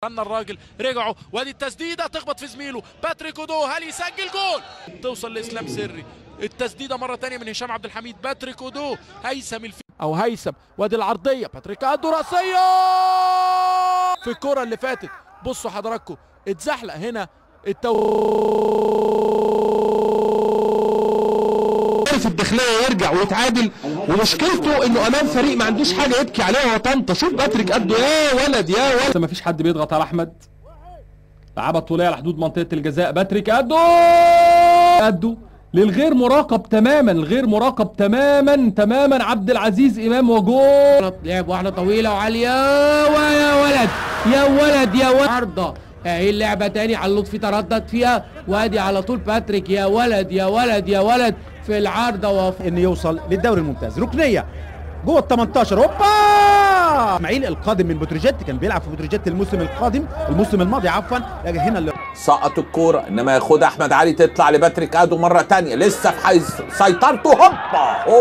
استنى الراجل رجعوا وادي التسديده تخبط في زميله باتريك اودو هل يسجل جول توصل لاسلام سري التسديده مره تانية من هشام عبد الحميد باتريك اودو هيثم الف... او هيثم وادي العرضيه باتريك ادو راسيه في الكره اللي فاتت بصوا حضراتكم اتزحلق هنا التو في الداخليه يرجع ويتعادل ومشكلته انه امام فريق ما عندوش حاجه يبكي عليها هو طنطا شوف باتريك قده يا ولد يا ولد ما فيش حد بيضغط على احمد لعبها طوليه على حدود منطقه الجزاء باتريك ادو ادو للغير مراقب تماما الغير مراقب تماما تماما عبد العزيز امام وجول لعب واحده طويله وعاليه ويا ولد يا ولد يا ولد عرضه اهي اللعبه تاني على لطفي تردد فيها وادي على طول باتريك يا ولد يا ولد يا ولد في العارضه وف... ان يوصل للدوري الممتاز ركنيه جوه ال 18 هوبا اسماعيل القادم من بتروجيت كان بيلعب في بتروجيت الموسم القادم الموسم الماضي عفوا لكن هنا اللي سقط الكورة انما ياخدها احمد علي تطلع لباتريك ادو مرة تانية لسه في حيز سيطرته هوبا هوب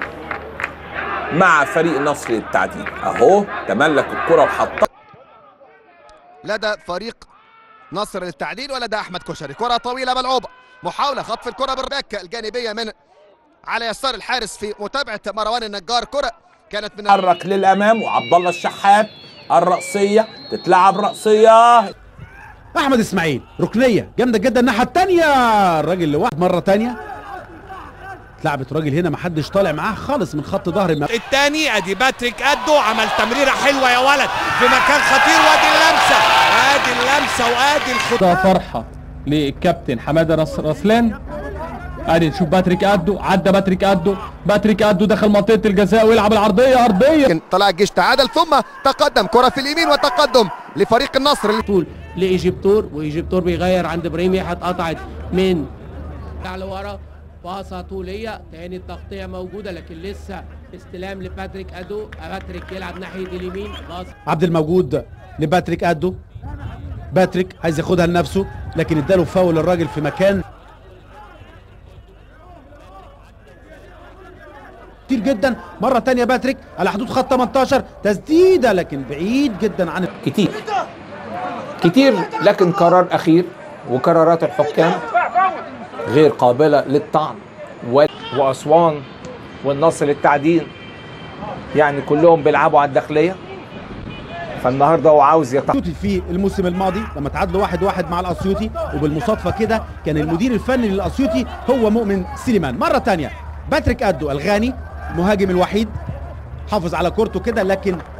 مع فريق النصر للتعديل اهو تملك الكرة وحطها لدى فريق نصر للتعديل ولدى احمد كشري كره طويله ملعوبه محاوله خطف الكره بالركه الجانبيه من على يسار الحارس في متابعه مروان النجار كره كانت من تحرك للامام وعبد الله الشحات الرأسية تتلعب رأسية احمد اسماعيل ركنيه جامده جدا الناحيه الثانيه الراجل لوحده مره ثانيه اتلعبت راجل هنا ما حدش طالع معاه خالص من خط ظهر الم- الثاني ادي باتريك ادو عمل تمريره حلوه يا ولد في مكان خطير وادي اللمسه ادي اللمسه وادي الخطوط ده فرحه للكابتن حماده نصر رسلان ادي نشوف باتريك ادو عدى باتريك ادو باتريك ادو دخل منطقه الجزاء ويلعب العرضيه ارضيه لكن طلع الجيش تعادل ثم تقدم كره في اليمين وتقدم لفريق النصر طول لايجيبتور وايجيبتور بيغير عند ابراهيم يحيى اتقطعت من على ورا باصه طوليه تاني التغطيه موجوده لكن لسه استلام لباتريك ادو باتريك يلعب ناحيه اليمين باص عبد الموجود لباتريك ادو باتريك عايز ياخدها لنفسه لكن اداله فاول الراجل في مكان كتير جدا مره تانية باتريك على حدود خط 18 تسديده لكن بعيد جدا عن كتير كتير لكن قرار اخير وقرارات الحكام غير قابلة للطعن و... واسوان والنصر للتعديل يعني كلهم بيلعبوا على الداخليه فالنهارده هو عاوز يطلع الاسيوطي في الموسم الماضي لما تعادلوا واحد واحد مع الاسيوطي وبالمصادفه كده كان المدير الفني للاسيوطي هو مؤمن سليمان مره تانية باتريك ادو الغاني المهاجم الوحيد حافظ على كورته كده لكن